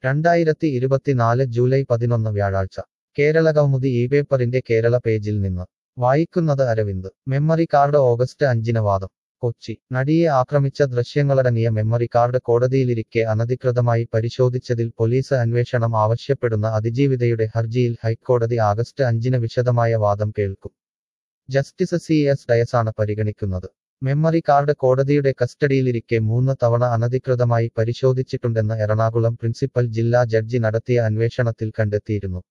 രണ്ടായിരത്തി ഇരുപത്തിനാല് ജൂലൈ പതിനൊന്ന് വ്യാഴാഴ്ച കേരള കൗമുദി ഈ പേപ്പറിന്റെ കേരള പേജിൽ നിന്ന് വായിക്കുന്നത് അരവിന്ദ് മെമ്മറി കാർഡ് ഓഗസ്റ്റ് അഞ്ചിന് വാദം കൊച്ചി നടിയെ ആക്രമിച്ച ദൃശ്യങ്ങളടങ്ങിയ മെമ്മറി കാർഡ് കോടതിയിലിരിക്കെ അനധികൃതമായി പരിശോധിച്ചതിൽ പോലീസ് അന്വേഷണം ആവശ്യപ്പെടുന്ന അതിജീവിതയുടെ ഹർജിയിൽ ഹൈക്കോടതി ആഗസ്റ്റ് അഞ്ചിന് വിശദമായ വാദം കേൾക്കും ജസ്റ്റിസ് സി എസ് ഡയസാണ് പരിഗണിക്കുന്നത് മെമ്മറി കാർഡ് കോടതിയുടെ കസ്റ്റഡിയിലിരിക്കെ മൂന്ന് തവണ അനധികൃതമായി പരിശോധിച്ചിട്ടുണ്ടെന്ന് എറണാകുളം പ്രിൻസിപ്പൽ ജില്ലാ ജഡ്ജി നടത്തിയ അന്വേഷണത്തിൽ കണ്ടെത്തിയിരുന്നു